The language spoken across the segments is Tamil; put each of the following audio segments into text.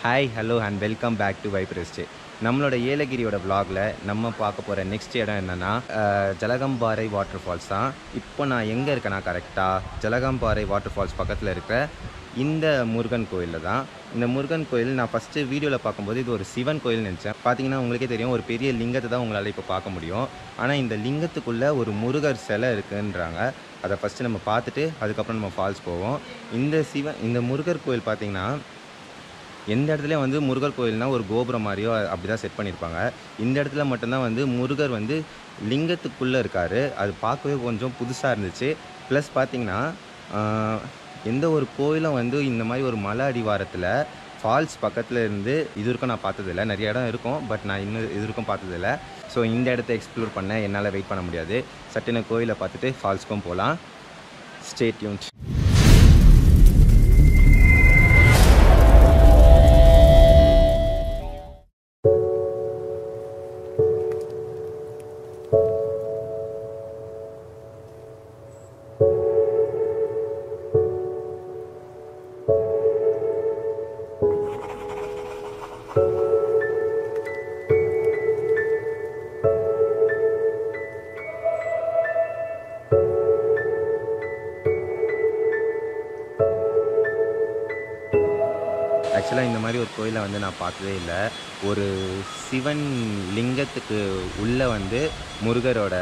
Hi hello and welcome back to வைப்ரெஸ்ட் நம்மளோட ஏலகிரியோட vlogல நம்ம பார்க்க போகிற நெக்ஸ்ட் இடம் என்னென்னா ஜலகம்பாறை வாட்டர் ஃபால்ஸ் தான் இப்போ நான் எங்கே இருக்கேன்னா கரெக்டாக ஜலகம்பாறை வாட்டர் ஃபால்ஸ் பக்கத்தில் இருக்கிற இந்த முருகன் கோயிலில் தான் இந்த முருகன் கோயில் நான் ஃபஸ்ட்டு வீடியோவில் பார்க்கும்போது இது ஒரு சிவன் கோயில் நினச்சேன் பார்த்தீங்கன்னா உங்களுக்கே தெரியும் ஒரு பெரிய லிங்கத்தை தான் உங்களால் இப்போ பார்க்க முடியும் ஆனால் இந்த லிங்கத்துக்குள்ளே ஒரு முருகர் சிலை இருக்குன்றாங்க அதை ஃபஸ்ட்டு நம்ம பார்த்துட்டு அதுக்கப்புறம் நம்ம ஃபால்ஸ் போவோம் இந்த சிவன் இந்த முருகர் கோயில் பார்த்தீங்கன்னா எந்த இடத்துலையும் வந்து முருகர் கோயில்னா ஒரு கோபுரம் மாதிரியோ அப்படி தான் செட் பண்ணியிருப்பாங்க இந்த இடத்துல மட்டும்தான் வந்து முருகர் வந்து லிங்கத்துக்குள்ளே இருக்கார் அது பார்க்கவே கொஞ்சம் புதுசாக இருந்துச்சு ப்ளஸ் பார்த்தீங்கன்னா ஆஹ், எந்த ஒரு கோயிலும் வந்து இந்த மாதிரி ஒரு மலை அடிவாரத்தில் ஃபால்ஸ் பக்கத்தில் இருந்து இது வரைக்கும் நான் பார்த்ததில்ல நிறைய இடம் இருக்கும் பட் நான் இன்னும் இது வரைக்கும் பார்த்ததில்ல ஸோ இந்த இடத்த எக்ஸ்ப்ளோர் பண்ண என்னால் வெயிட் பண்ண முடியாது சட்டுன்னு கோயிலை பார்த்துட்டு ஃபால்ஸ்க்கும் போகலாம் ஸ்டே டியூன்ஸ் ஆக்சுவலாக இந்த மாதிரி ஒரு கோயிலை வந்து நான் பார்த்ததே இல்லை ஒரு சிவன் லிங்கத்துக்கு உள்ளே வந்து முருகரோட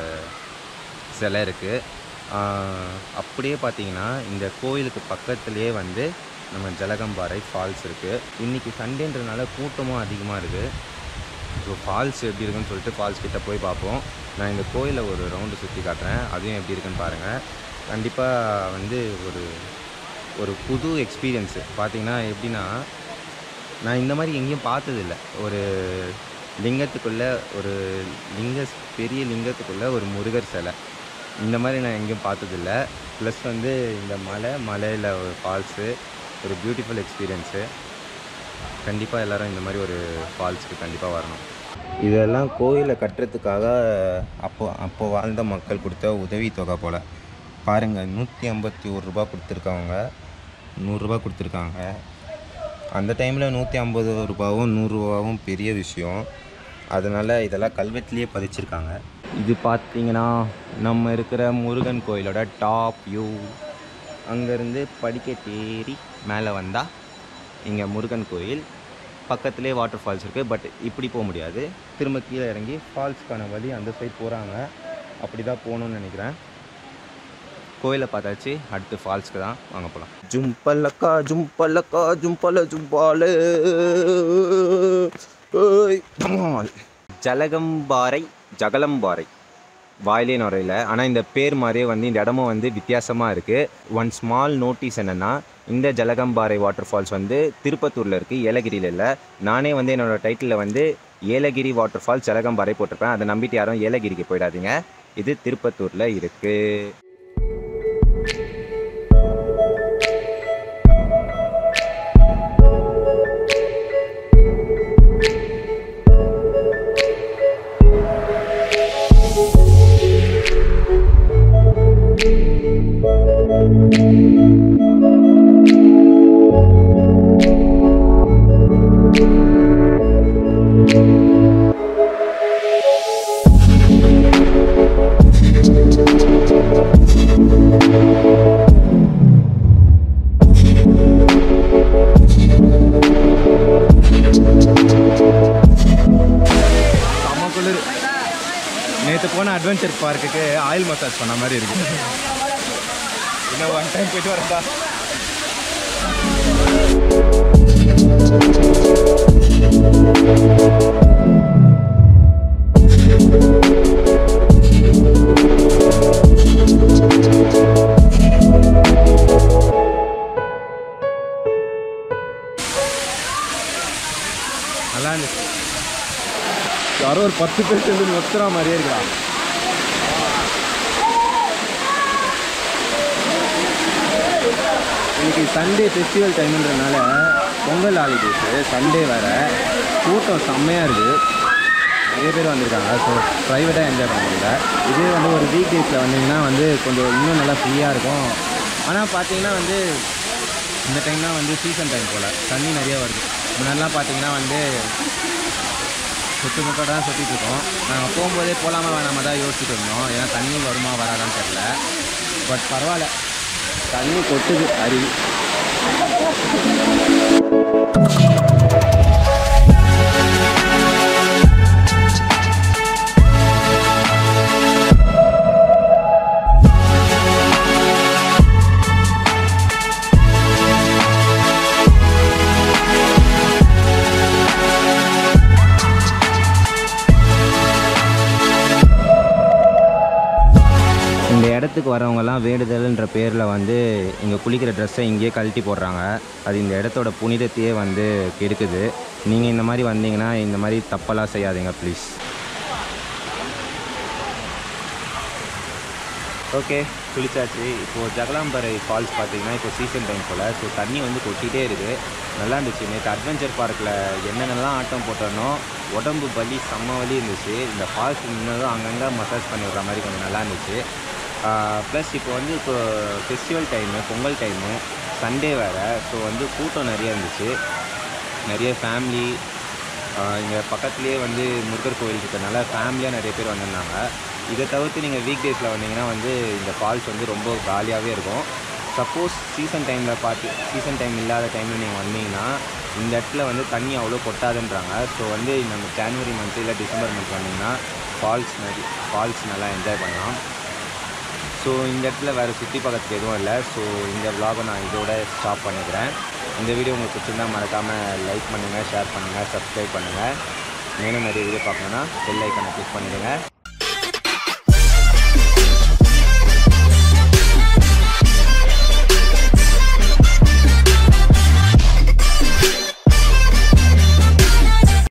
சிலை இருக்குது அப்படியே பார்த்தீங்கன்னா இந்த கோயிலுக்கு பக்கத்துலேயே வந்து நம்ம ஜலகம்பாறை ஃபால்ஸ் இருக்குது இன்றைக்கி சண்டேன்றனால கூட்டமும் அதிகமாக இருக்குது ஸோ ஃபால்ஸ் எப்படி இருக்குன்னு சொல்லிட்டு ஃபால்ஸ் கிட்ட போய் பார்ப்போம் நான் இந்த கோயிலை ஒரு ரவுண்டு சுற்றி காட்டுறேன் அதுவும் எப்படி இருக்குன்னு பாருங்கள் கண்டிப்பாக வந்து ஒரு ஒரு புது எக்ஸ்பீரியன்ஸு பார்த்தீங்கன்னா எப்படின்னா நான் இந்த மாதிரி எங்கேயும் பார்த்ததில்ல ஒரு லிங்கத்துக்குள்ளே ஒரு லிங்க பெரிய லிங்கத்துக்குள்ளே ஒரு முருகர் சிலை இந்த மாதிரி நான் எங்கேயும் பார்த்ததில்ல ப்ளஸ் வந்து இந்த மலை மலையில் ஒரு ஃபால்ஸு ஒரு பியூட்டிஃபுல் எக்ஸ்பீரியன்ஸு கண்டிப்பாக எல்லாரும் இந்த மாதிரி ஒரு ஃபால்ஸ்க்கு கண்டிப்பாக வரணும் இதெல்லாம் கோயிலை கட்டுறதுக்காக அப்போ அப்போ வாழ்ந்த மக்கள் கொடுத்த உதவித்தொகை போல் பாருங்கள் நூற்றி ஐம்பத்தி ஒரு ரூபா கொடுத்துருக்காங்க நூறுரூபா கொடுத்துருக்காங்க அந்த டைமில் நூற்றி ஐம்பது ரூபாவும் நூறுரூவாவும் பெரிய விஷயம் அதனால் இதெல்லாம் கல்வெட்டுலேயே பதிச்சிருக்காங்க இது பார்த்தீங்கன்னா நம்ம இருக்கிற முருகன் கோயிலோட டாப் வியூ அங்கேருந்து படிக்கட்டு ஏறி மேலே வந்தால் இங்கே முருகன் கோயில் பக்கத்துலேயே வாட்டர் ஃபால்ஸ் இருக்குது பட் இப்படி போக முடியாது திரும்ப கீழே இறங்கி ஃபால்ஸ்க்கான வழி அந்த சைட் போகிறாங்க அப்படி தான் போகணுன்னு நினைக்கிறேன் கோயிலை பார்த்தாச்சு அடுத்து ஃபால்ஸ்க்கு தான் வாங்க போகலாம் ஜும்பல்லக்கா ஜும்பல்லக்கா ஜும்பல ஜும்பால ஏய், கமால். ஜலகம்பாறை ஜகலம்பாறை வாயிலே நுரையில ஆனால் இந்த பேர் மாதிரியே வந்து இந்த இடமும் வந்து வித்தியாசமாக இருக்குது ஒன் ஸ்மால் நோட்டீஸ் என்னென்னா இந்த ஜலகம்பாறை வாட்டர் ஃபால்ஸ் வந்து திருப்பத்தூரில் இருக்குது ஏலகிரியில் இல்லை நானே வந்து என்னோட டைட்டிலில் வந்து ஏலகிரி வாட்டர் ஃபால்ஸ் ஜலகம்பாறை போட்டிருப்பேன் அதை நம்பிட்டு யாரும் ஏலகிரிக்கு போயிடாதீங்க இது திருப்பத்தூரில் இருக்குது செம குளிர் நேற்று போன அட்வென்ச்சர் பார்க்குக்கு ஆயில் மசாஜ் பண்ண மாதிரி இருக்கு இன்னும் ஒன் டைம் போயிட்டு வரதா நல்லா இருந்துச்சு யாரோ ஒரு பத்து பேர் சேர்ந்து மொத்தரா மாதிரியே இருக்கா இன்னைக்கு சண்டே ஃபெஸ்டிவல் டைம்ன்றனால பொங்கல் ஹாலிடேஸு சண்டே வேறு கூட்டம் செம்மையாக இருக்குது நிறைய பேர் வந்திருக்காங்க ஸோ ப்ரைவேட்டாக என்ஜாய் பண்ண முடியல இதே வந்து ஒரு வீக் டேஸில் வந்தீங்கன்னா வந்து கொஞ்சம் இன்னும் நல்லா ஃப்ரீயாக இருக்கும் ஆனால் பார்த்தீங்கன்னா வந்து இந்த டைம் தான் வந்து சீசன் டைம் போல் தண்ணி நிறைய வருது முன்னாடிலாம் பார்த்தீங்கன்னா வந்து சுற்று முட்டோட தான் சுற்றிட்டு இருக்கோம் நாங்கள் போகும்போதே போகலாமா வேணாமா தான் யோசிச்சுட்டு இருந்தோம் ஏன்னா தண்ணி வருமா வராதான்னு தெரில பட் பரவாயில்ல தண்ணி கொட்டுது அருவி இந்த இடத்துக்கு வரவங்கலாம் வேண்டுதல்ன்ற பேரில் வந்து இங்கே குளிக்கிற ட்ரெஸ்ஸை இங்கேயே கழட்டி போடுறாங்க அது இந்த இடத்தோட புனிதத்தையே வந்து கெடுக்குது நீங்கள் இந்த மாதிரி வந்தீங்கன்னா இந்த மாதிரி தப்பெல்லாம் செய்யாதீங்க ப்ளீஸ் ஓகே குளிச்சாச்சு இப்போது ஜகலாம்பரை ஃபால்ஸ் பார்த்தீங்கன்னா இப்போ சீசன் டைம் போல் ஸோ தண்ணி வந்து கொட்டிகிட்டே இருக்குது நல்லா இருந்துச்சு நேற்று அட்வென்ச்சர் பார்க்கில் என்னென்னலாம் ஆட்டம் போட்டோனோ உடம்பு வலி செம்ம வலி இருந்துச்சு இந்த ஃபால்ஸ் நின்னதும் அங்கங்கே மசாஜ் பண்ணி விடுற மாதிரி கொஞ்சம் நல்லா இருந்துச்சு ப்ளஸ் இப்போ வந்து இப்போ festival time Pongal time Sunday வேறு ஸோ வந்து கூட்டம் நிறைய இருந்துச்சு நிறைய ஃபேமிலி இங்கே பக்கத்துலேயே வந்து முருகர் கோயில் இருக்கிறதுனால ஃபேமிலியாக நிறைய பேர் வந்திருந்தாங்க இதை தவிர்த்து நீங்கள் வீக் டேஸில் வந்தீங்கன்னா வந்து இந்த ஃபால்ஸ் வந்து ரொம்ப காலியாகவே இருக்கும் சப்போஸ் சீசன் டைமில் பார்த்து சீசன் டைம் இல்லாத டைமில் நீங்கள் வந்தீங்கன்னா இந்த இடத்துல வந்து தண்ணி அவ்வளோ கொட்டாதுன்றாங்க ஸோ வந்து நம்ம ஜான்வரி மந்த் இல்லை டிசம்பர் மந்த் வந்தீங்கன்னா ஃபால்ஸ் நிறைய ஃபால்ஸ் நல்லா என்ஜாய் பண்ணலாம் ஸோ இந்த இடத்துல வேறு சுற்றி பார்க்கறதுக்கு எதுவும் இல்லை ஸோ இந்த vlog-அ நான் இதோட ஸ்டாப் பண்ணிக்கிறேன் இந்த வீடியோ உங்களுக்கு பிடிச்சிருந்தா மறக்காமல் லைக் பண்ணுங்கள் ஷேர் பண்ணுங்கள் சப்ஸ்கிரைப் பண்ணுங்கள் மேலும் நிறைய வீடியோ பார்க்கணுன்னா பெல் ஐக்கனை கிளிக் பண்ணிடுங்க